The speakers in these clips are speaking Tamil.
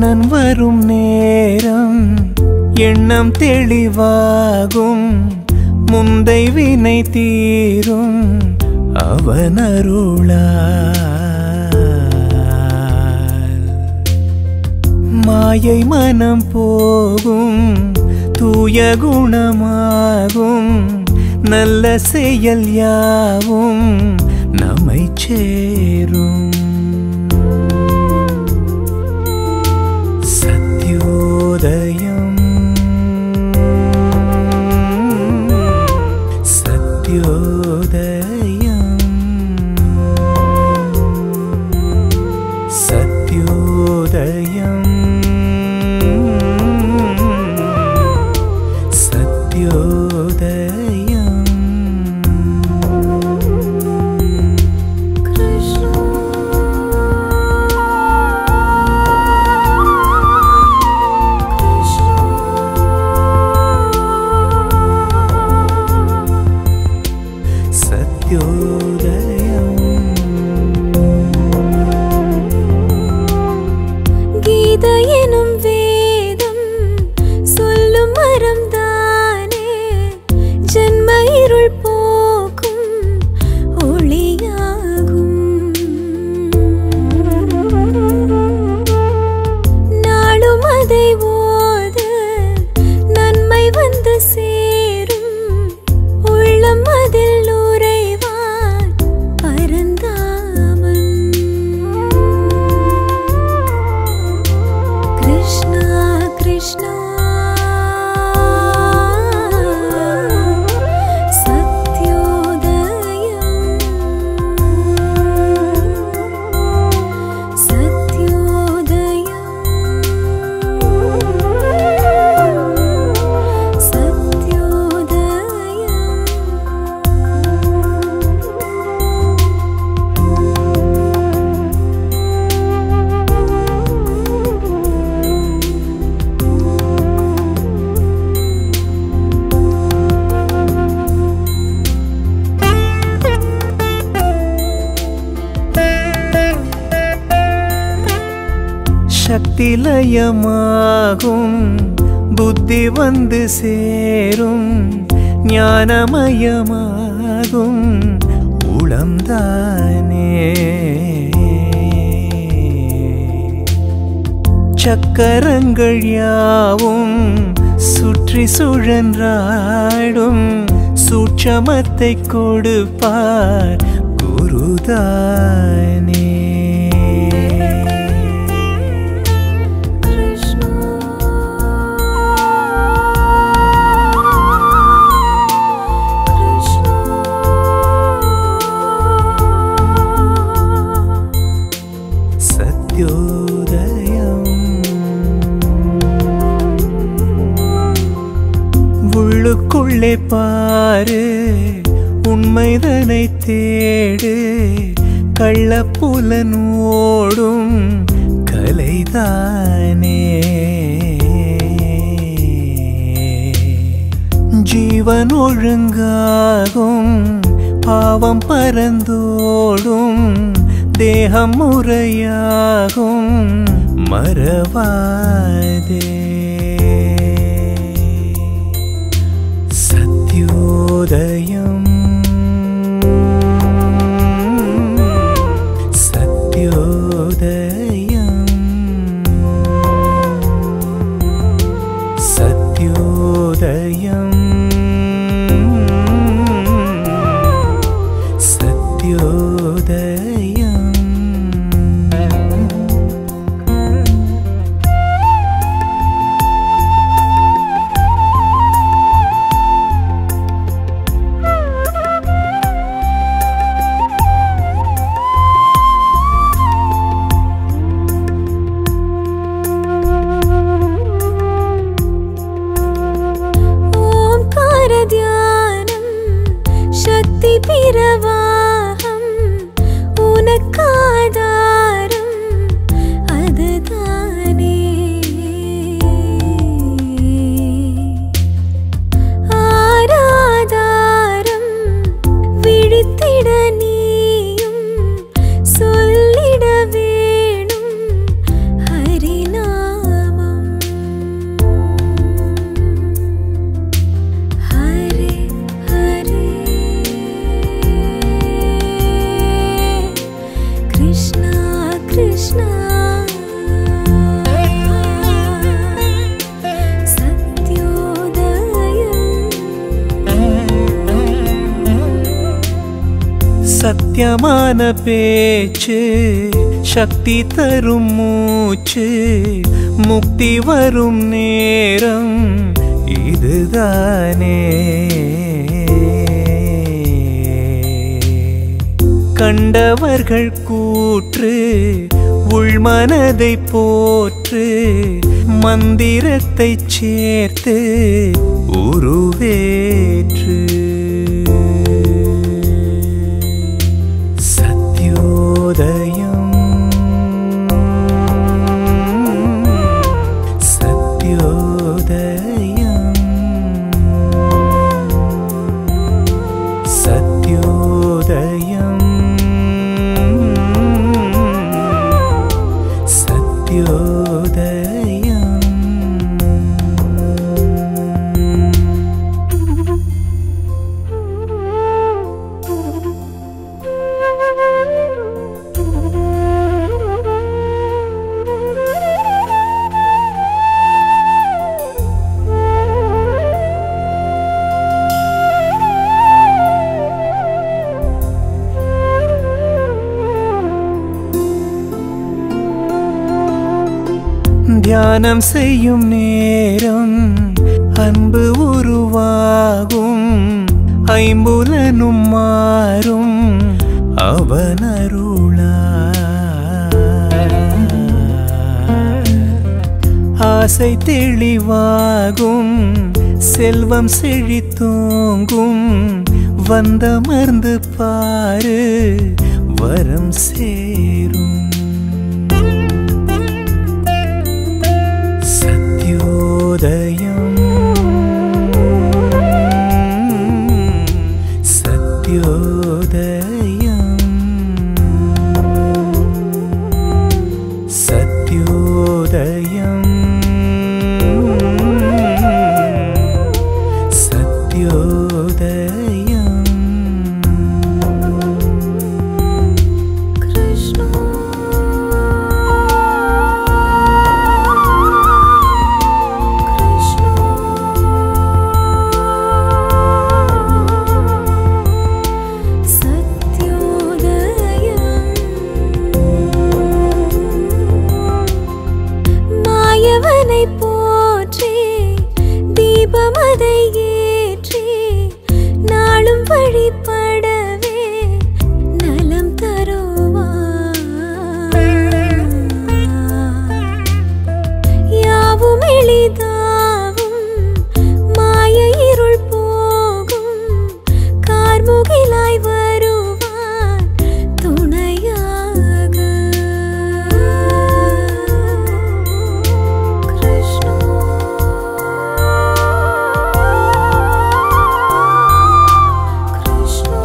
கண்ணன் வரும் நேரம் எண்ணம் தெளிவாகும் முந்தை வினை தீரும் அவன் அருளால் மாயை மனம் போகும் தூய குணமாகும் நல்ல செயல் யாவும் நம்மை சேரும் சத்யோதயம் சத்யோதயம் சத்யோதயம் சத்யோதயம் சத்யோதயம் கீதை எனும் வேதம் சொல்லும் மரம் தானே ஜென்ம இருள் போக்கும் ஒளியாகும் நாளும் அதை ஓத நன்மை வந்து சேரும் உள்ளம் அதில் உறைவான் பரந்தாமன் கிருஷ்ணா கிருஷ்ணா சத்யோதயம் சத்யோதயம் சத்யோதயம் சக்திலயமாகும் புத்தி வந்து சேரும் ஞானமயமாகும் உளம்தானே சக்கரங்கள் யாவும் சுற்றி சுழன்றாடும் சூட்சமத்தை கொடுப்பார் குருதானே கிருஷ்ணா கிருஷ்ணா சத்யோதயம் உள்ளுக்குள்ளே பாரு உண்மைதனை தேடு கள்ளப்புலன் ஓடும் கலைதானே ஜீவன் ஒழுங்காகும் பாவம் பறந்தோடும் தேகம் முறையாகும் மறவாதே சத்யோதயம் சத்யோதயம் சத்யோதயம் சத்யோதயம் ஓம்கார தியானம் சக்தி பிரவாகம் உனக்காதாரம் அதுதானே ஆராதாரம் விழித்திட நீயும் சொல்லிட வேணும் ஹரிநாமம் சத்தியமான பேச்சு சக்தி தரும் மூச்சு முக்தி வரும் நேரம் இதுதானே கண்டவர்கள் கூற்று உள்மனதை போற்று மந்திரத்தை சேர்த்து உருவேற்று சத்யோதயம் சத்யோதயம் சத்யோதயம் சத்யோதயம் தியானம் செய்யும் நேரம் அன்பு உருவாகும் ஐம்புலனும் மாறும் அவன் ஆசை தெளிவாகும் செல்வம் செழித்தோங்கும் வந்தமர்ந்து பாரு வரம் சேரும் சத்யோதயம் சத்யோதயம் சத்யோதயம் சத்யோதயம் கிருஷ்ணா கிருஷ்ணா சத்யோதயம் மாயவனை போற்றி தீபமதை ஏற்றி நாளும் வழிபடவே நலம் தருவார் யாவும் எளிதாவும் மாய இருள் போகும் கார்முகிலாய் வருவான் துணையாக கிருஷ்ணா கிருஷ்ணா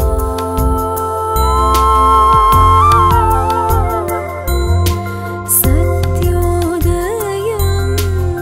சத்யோதயம்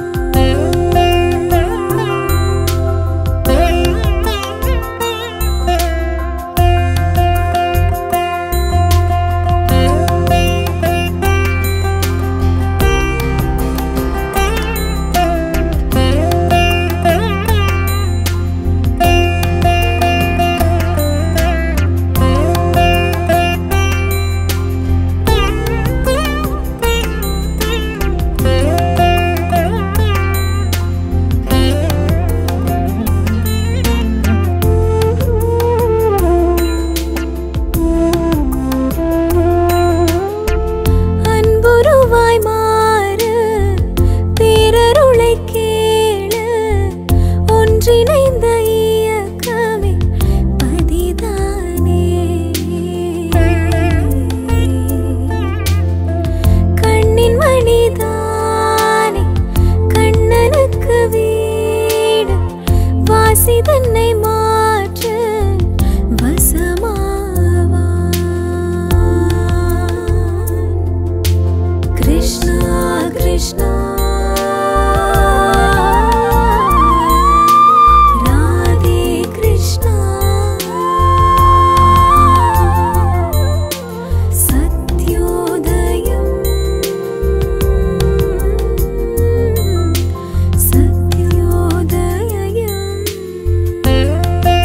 அன்புருவாய் மாறு பேரருளை கேளு ஒன்றிணைந்த இயக்கமே பதிதானே கண்ணின் மணிதானே கண்ணனுக்கு வீடு வாசி தன்னை மாற்று வசமாவான் கிருஷ்ணா கிருஷ்ணா ராதே கிருஷ்ணா சத்யோதயம் சத்யோதயம்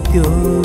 பிரத்யோதயம்